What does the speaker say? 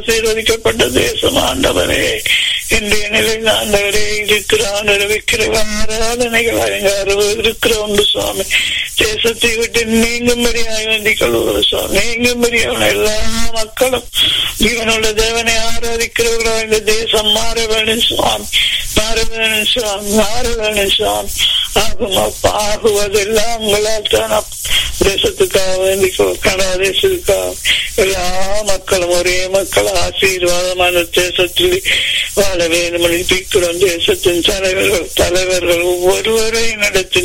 ஆசீர்வதிக்கப்பட்ட தேசம் ஆண்டவரே இன்றைய நிலையில் ஆண்டவரே இருக்கிற ஆண்டவரை வைக்கிற ஆராதனைகள் அலங்கார இருக்கிற ஒன்று சுவாமி தேசத்தை விட்டு நீங்கும்படியாக வேண்டிக் கொள்வது சுவாமி நீங்கும்படியான எல்லா மக்களும் ஜீவனுள்ள தேவனை ஆராதிக்கிறவர்களோ இந்த தேசம் மாற வேணும் சுவாமி மாற வேணும் சுவாமி மாற வேணும் சுவாமி ஆகும் அப்பா ஆகுவதெல்லாம் உங்களால் தான் அப்பா. தேசத்துக்காக வேண்டி கனடா தேசத்துக்காக எல்லா மக்களும் ஒரே மக்கள் ஆசீர்வாதமான தேசத்தில் வாழ வேண்டும் என்று தேசத்தின் தலைவர்கள் தலைவர்கள் ஒவ்வொருவரையும் நடத்தி